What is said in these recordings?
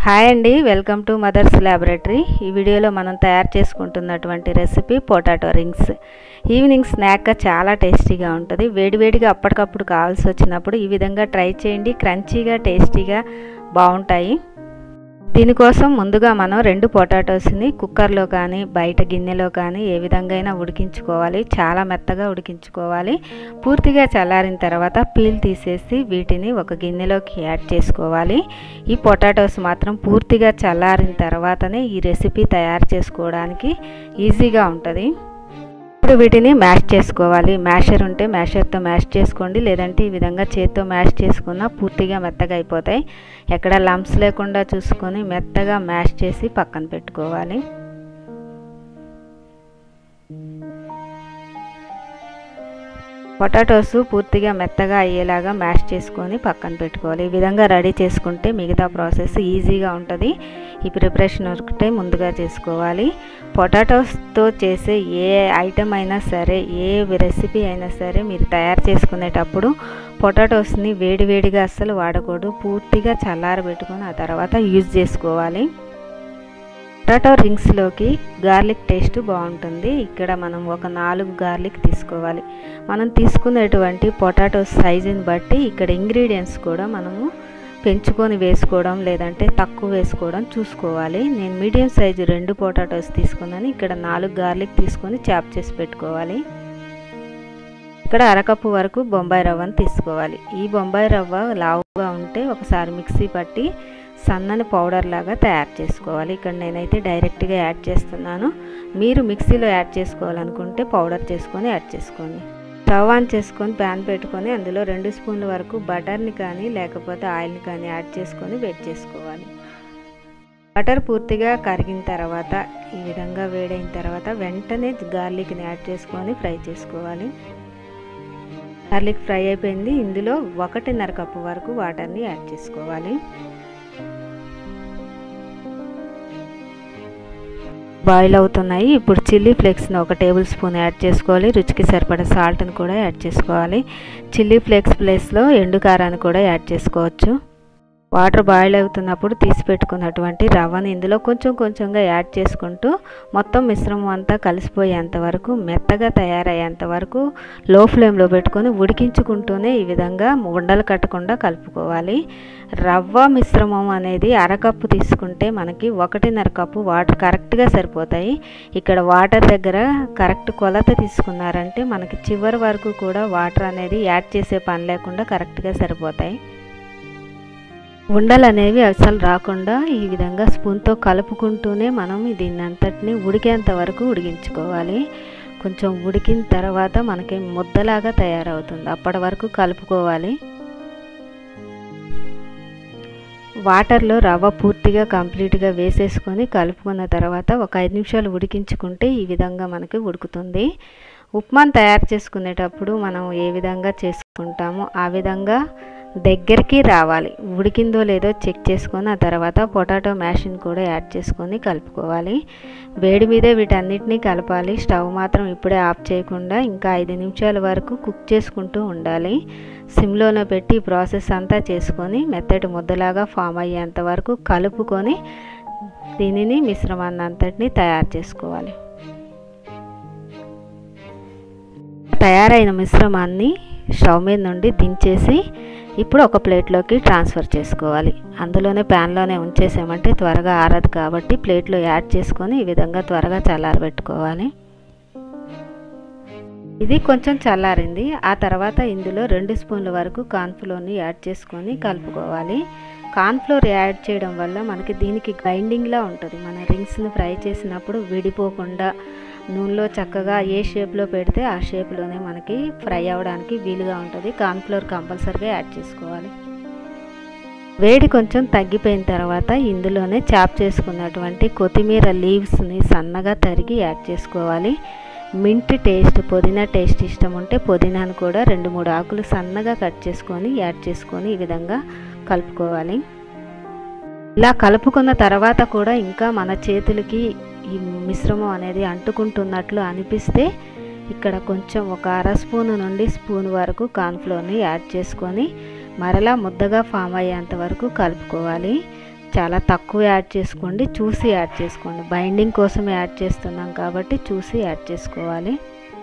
hi అండి welcome to mothers laboratory ఈ వీడియోలో మనం తయారు చేసుకుంటున్నటువంటి రెసిపీ పొటాటో రింగ్స్ ఈవినింగ్ స్నాక్గా చాలా టేస్టీగా ఉంటుంది వేడివేడిగా అప్పటికప్పుడు కావాల్సి వచ్చినప్పుడు ఈ విధంగా ట్రై చేయండి క్రంచీగా టేస్టీగా బాగుంటాయి దీనికోసం ముందుగా మనం రెండు పొటాటోస్ని కుక్కర్లో కానీ బయట గిన్నెలో కానీ ఏ విధంగా అయినా ఉడికించుకోవాలి చాలా మెత్తగా ఉడికించుకోవాలి పూర్తిగా చల్లారిన తర్వాత పీల్ తీసేసి వీటిని ఒక గిన్నెలోకి యాడ్ చేసుకోవాలి ఈ పొటాటోస్ మాత్రం పూర్తిగా చల్లారిన తర్వాతనే ఈ రెసిపీ తయారు చేసుకోవడానికి ఈజీగా ఉంటుంది ఇప్పుడు వీటిని మ్యాష్ చేసుకోవాలి మ్యాషర్ ఉంటే మ్యాషర్తో మ్యాష్ చేసుకోండి లేదంటే ఈ విధంగా చేత్తో మ్యాష్ చేసుకున్నా పూర్తిగా మెత్తగా అయిపోతాయి ఎక్కడ లంప్స్ లేకుండా చూసుకొని మెత్తగా మ్యాష్ చేసి పక్కన పెట్టుకోవాలి పొటాటోస్ పూర్తిగా మెత్తగా అయ్యేలాగా మ్యాష్ చేసుకొని పక్కన పెట్టుకోవాలి ఈ విధంగా రెడీ చేసుకుంటే మిగతా ప్రాసెస్ ఈజీగా ఉంటుంది ఈ ప్రిపరేషన్ ఒకటే ముందుగా చేసుకోవాలి పొటాటోస్తో చేసే ఏ ఐటమ్ అయినా సరే ఏ రెసిపీ అయినా సరే మీరు తయారు చేసుకునేటప్పుడు పొటాటోస్ని వేడివేడిగా అస్సలు వాడకూడదు పూర్తిగా చల్లారబెట్టుకొని ఆ తర్వాత యూజ్ చేసుకోవాలి పొటాటో రింగ్స్లోకి గార్లిక్ టేస్ట్ బాగుంటుంది ఇక్కడ మనం ఒక నాలుగు గార్లిక్ తీసుకోవాలి మనం తీసుకునేటువంటి పొటాటో సైజుని బట్టి ఇక్కడ ఇంగ్రీడియంట్స్ కూడా మనము పెంచుకొని వేసుకోవడం లేదంటే తక్కువ వేసుకోవడం చూసుకోవాలి నేను మీడియం సైజు రెండు పొటాటోస్ తీసుకున్నాను ఇక్కడ నాలుగు గార్లిక్ తీసుకొని చాప్ చేసి పెట్టుకోవాలి ఇక్కడ అరకప్పు వరకు బొంబాయి రవ్వను తీసుకోవాలి ఈ బొంబాయి రవ్వ లావుగా ఉంటే ఒకసారి మిక్సీ పట్టి సన్నని పౌడర్ లాగా తయారు చేసుకోవాలి ఇక్కడ నేనైతే డైరెక్ట్గా యాడ్ చేస్తున్నాను మీరు మిక్సీలో యాడ్ చేసుకోవాలనుకుంటే పౌడర్ చేసుకొని యాడ్ చేసుకోండి స్టవ్ ఆన్ చేసుకొని ప్యాన్ పెట్టుకొని అందులో రెండు స్పూన్ల వరకు బటర్ని కానీ లేకపోతే ఆయిల్ని కానీ యాడ్ చేసుకొని వెయిట్ చేసుకోవాలి బటర్ పూర్తిగా కరిగిన తర్వాత ఈ విధంగా వేడైన తర్వాత వెంటనే గార్లిక్ని యాడ్ చేసుకొని ఫ్రై చేసుకోవాలి గార్లిక్ ఫ్రై అయిపోయింది ఇందులో ఒకటిన్నర కప్పు వరకు వాటర్ని యాడ్ చేసుకోవాలి బాయిల్ అవుతున్నాయి ఇప్పుడు చిల్లీ ఫ్లేక్స్ని ఒక టేబుల్ స్పూన్ యాడ్ చేసుకోవాలి రుచికి సరిపడా సాల్ట్ని కూడా యాడ్ చేసుకోవాలి చిల్లీ ఫ్లేక్స్ ప్లేస్లో ఎండు కారాన్ని కూడా యాడ్ చేసుకోవచ్చు వాటర్ బాయిల్ అవుతున్నప్పుడు తీసి పెట్టుకున్నటువంటి రవ్వని ఇందులో కొంచెం కొంచెంగా యాడ్ చేసుకుంటూ మొత్తం మిశ్రమం అంతా కలిసిపోయేంత వరకు మెత్తగా తయారయ్యేంత వరకు లో ఫ్లేమ్లో పెట్టుకొని ఉడికించుకుంటూనే ఈ విధంగా ఉండలు కట్టకుండా కలుపుకోవాలి రవ్వ మిశ్రమం అనేది అరకప్పు తీసుకుంటే మనకి ఒకటిన్నర కప్పు వాటర్ కరెక్ట్గా సరిపోతాయి ఇక్కడ వాటర్ దగ్గర కరెక్ట్ కొలత తీసుకున్నారంటే మనకి చివరి వరకు కూడా వాటర్ అనేది యాడ్ చేసే పని లేకుండా కరెక్ట్గా సరిపోతాయి ఉండలు అనేవి అసలు రాకుండా ఈ విధంగా స్పూన్తో కలుపుకుంటూనే మనం దీన్ని అంతటిని ఉడికేంత వరకు ఉడికించుకోవాలి కొంచెం ఉడికిన తర్వాత మనకి ముద్దలాగా తయారవుతుంది అప్పటి వరకు కలుపుకోవాలి వాటర్లో రవ్వ పూర్తిగా కంప్లీట్గా వేసేసుకొని కలుపుకున్న తర్వాత ఒక ఐదు నిమిషాలు ఉడికించుకుంటే ఈ విధంగా మనకి ఉడుకుతుంది ఉప్మాను తయారు చేసుకునేటప్పుడు మనం ఏ విధంగా చేసుకుంటామో ఆ విధంగా దగ్గరికి రావాలి ఉడికిందో లేదో చెక్ చేసుకొని ఆ తర్వాత పొటాటో మ్యాషిన్ కూడా యాడ్ చేసుకొని కలుపుకోవాలి వేడి మీదే వీటన్నిటినీ కలపాలి స్టవ్ మాత్రం ఇప్పుడే ఆఫ్ చేయకుండా ఇంకా ఐదు నిమిషాల వరకు కుక్ చేసుకుంటూ ఉండాలి సిమ్లోనే పెట్టి ఈ ప్రాసెస్ అంతా చేసుకొని మెత్తటి ముద్దలాగా ఫామ్ అయ్యేంత వరకు కలుపుకొని దీనిని మిశ్రమాన్ని అంతటిని తయారు చేసుకోవాలి తయారైన మిశ్రమాన్ని స్టవ్ మీద నుండి దించేసి ఇప్పుడు ఒక ప్లేట్లోకి ట్రాన్స్ఫర్ చేసుకోవాలి అందులోనే ప్యాన్లోనే ఉంచేసామంటే త్వరగా ఆరదు కాబట్టి ప్లేట్లో యాడ్ చేసుకొని ఈ విధంగా త్వరగా చల్లారబెట్టుకోవాలి ఇది కొంచెం చల్లారింది ఆ తర్వాత ఇందులో రెండు స్పూన్ల వరకు కార్న్ఫ్లోర్ని యాడ్ చేసుకొని కలుపుకోవాలి కార్న్ఫ్లోర్ యాడ్ చేయడం వల్ల మనకి దీనికి గ్రైండింగ్లా ఉంటుంది మన రింగ్స్ని ఫ్రై చేసినప్పుడు విడిపోకుండా నూనెలో చక్కగా ఏ షేప్లో పెడితే ఆ షేప్లోనే మనకి ఫ్రై అవ్వడానికి వీలుగా ఉంటుంది కార్న్ఫ్లోర్ కంపల్సరీగా యాడ్ చేసుకోవాలి వేడి కొంచెం తగ్గిపోయిన తర్వాత ఇందులోనే చాప్ చేసుకున్నటువంటి కొత్తిమీర లీవ్స్ని సన్నగా తరిగి యాడ్ చేసుకోవాలి మింట్ టేస్ట్ పుదీనా టేస్ట్ ఇష్టం ఉంటే పుదీనాను కూడా రెండు మూడు ఆకులు సన్నగా కట్ చేసుకొని యాడ్ చేసుకొని ఈ విధంగా కలుపుకోవాలి ఇలా కలుపుకున్న తర్వాత కూడా ఇంకా మన చేతులకి ఈ మిశ్రమం అనేది అంటుకుంటున్నట్లు అనిపిస్తే ఇక్కడ కొంచెం ఒక అర స్పూన్ నుండి స్పూన్ వరకు కార్న్ఫ్లోర్ని యాడ్ చేసుకొని మరలా ముద్దగా ఫామ్ అయ్యేంత వరకు కలుపుకోవాలి చాలా తక్కువ యాడ్ చేసుకోండి చూసి యాడ్ చేసుకోండి బైండింగ్ కోసం యాడ్ చేస్తున్నాం కాబట్టి చూసి యాడ్ చేసుకోవాలి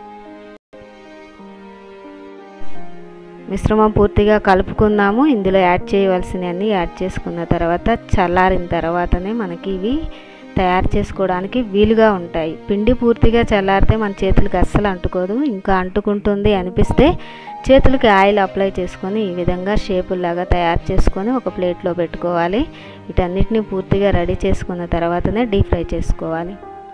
మిశ్రమం పూర్తిగా కలుపుకుందాము ఇందులో యాడ్ చేయవలసినవన్నీ యాడ్ చేసుకున్న తర్వాత చల్లారిన తర్వాతనే మనకి ఇవి తయారు చేసుకోవడానికి వీలుగా ఉంటాయి పిండి పూర్తిగా చల్లారితే మన చేతులకి అస్సలు అంటుకోదు ఇంకా అంటుకుంటుంది అనిపిస్తే చేతులకి ఆయిల్ అప్లై చేసుకొని ఈ విధంగా షేపుల్లాగా తయారు చేసుకొని ఒక ప్లేట్లో పెట్టుకోవాలి వీటన్నిటిని పూర్తిగా రెడీ చేసుకున్న తర్వాతనే డీప్ ఫ్రై చేసుకోవాలి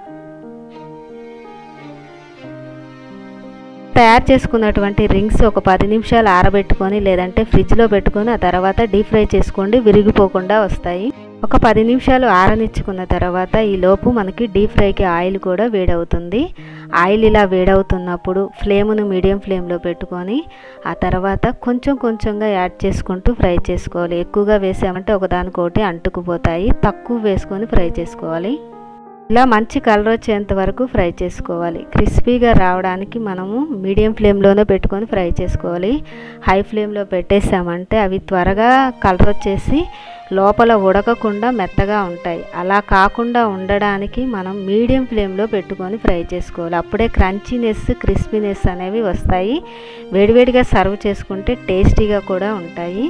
తయారు చేసుకున్నటువంటి రింగ్స్ ఒక పది నిమిషాలు ఆరబెట్టుకొని లేదంటే ఫ్రిడ్జ్లో పెట్టుకొని ఆ తర్వాత డీప్ ఫ్రై చేసుకోండి విరిగిపోకుండా వస్తాయి ఒక పది నిమిషాలు ఆరనిచ్చుకున్న తర్వాత ఈ లోపు మనకి డీప్ ఫ్రైకి ఆయిల్ కూడా వేడవుతుంది ఆయిల్ ఇలా వేడవుతున్నప్పుడు ఫ్లేమ్ను మీడియం ఫ్లేమ్లో పెట్టుకొని ఆ తర్వాత కొంచెం కొంచెంగా యాడ్ చేసుకుంటూ ఫ్రై చేసుకోవాలి ఎక్కువగా వేసామంటే ఒకదానికొకటి అంటుకుపోతాయి తక్కువ వేసుకొని ఫ్రై చేసుకోవాలి ఇలా మంచి కలర్ వచ్చేంత వరకు ఫ్రై చేసుకోవాలి క్రిస్పీగా రావడానికి మనము మీడియం ఫ్లేమ్లోనే పెట్టుకొని ఫ్రై చేసుకోవాలి హై ఫ్లేమ్లో పెట్టేసామంటే అవి త్వరగా కలర్ వచ్చేసి లోపల ఉడకకుండా మెత్తగా ఉంటాయి అలా కాకుండా ఉండడానికి మనం మీడియం ఫ్లేమ్లో పెట్టుకొని ఫ్రై చేసుకోవాలి అప్పుడే క్రంచీనెస్ క్రిస్పీనెస్ అనేవి వస్తాయి వేడివేడిగా సర్వ్ చేసుకుంటే టేస్టీగా కూడా ఉంటాయి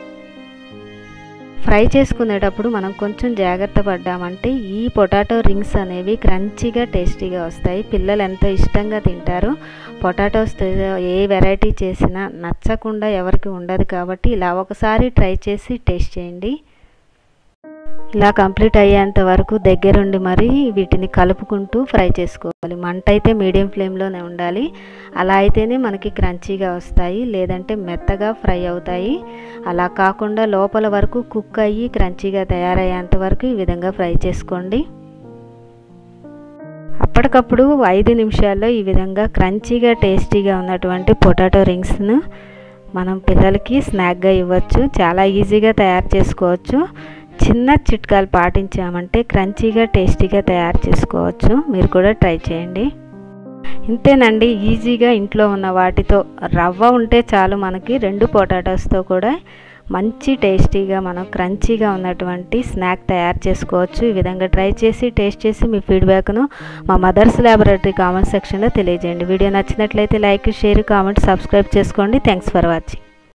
ఫ్రై చేసుకునేటప్పుడు మనం కొంచెం జాగ్రత్త పడ్డామంటే ఈ పొటాటో రింగ్స్ అనేవి క్రంచీగా టేస్టీగా వస్తాయి పిల్లలు ఎంతో ఇష్టంగా తింటారు పొటాటోస్ ఏ వెరైటీ చేసినా నచ్చకుండా ఎవరికి ఉండదు కాబట్టి ఇలా ఒకసారి ట్రై చేసి టేస్ట్ చేయండి ఇలా కంప్లీట్ అయ్యేంత వరకు దగ్గరుండి మరి వీటిని కలుపుకుంటూ ఫ్రై చేసుకోవాలి మంట అయితే మీడియం ఫ్లేమ్లోనే ఉండాలి అలా అయితేనే మనకి క్రంచీగా వస్తాయి లేదంటే మెత్తగా ఫ్రై అవుతాయి అలా కాకుండా లోపల వరకు కుక్ అయ్యి క్రంచీగా తయారయ్యేంత వరకు ఈ విధంగా ఫ్రై చేసుకోండి అప్పటికప్పుడు ఐదు నిమిషాల్లో ఈ విధంగా క్రంచీగా టేస్టీగా ఉన్నటువంటి పొటాటో రింగ్స్ను మనం పిల్లలకి స్నాక్గా ఇవ్వచ్చు చాలా ఈజీగా తయారు చేసుకోవచ్చు చిన్న చిట్కాలు పాటించామంటే క్రంచీగా టేస్టీగా తయారు చేసుకోవచ్చు మీరు కూడా ట్రై చేయండి ఇంతేనండి ఈజీగా ఇంట్లో ఉన్న వాటితో రవ్వ ఉంటే చాలు మనకి రెండు పొటాటోస్తో కూడా మంచి టేస్టీగా మనం క్రంచీగా ఉన్నటువంటి స్నాక్ తయారు చేసుకోవచ్చు ఈ విధంగా ట్రై చేసి టేస్ట్ చేసి మీ ఫీడ్బ్యాక్ను మా మదర్స్ ల్యాబొరేటరీ కామెంట్ సెక్షన్లో తెలియజేయండి వీడియో నచ్చినట్లయితే లైక్ షేర్ కామెంట్ సబ్స్క్రైబ్ చేసుకోండి థ్యాంక్స్ ఫర్ వాచింగ్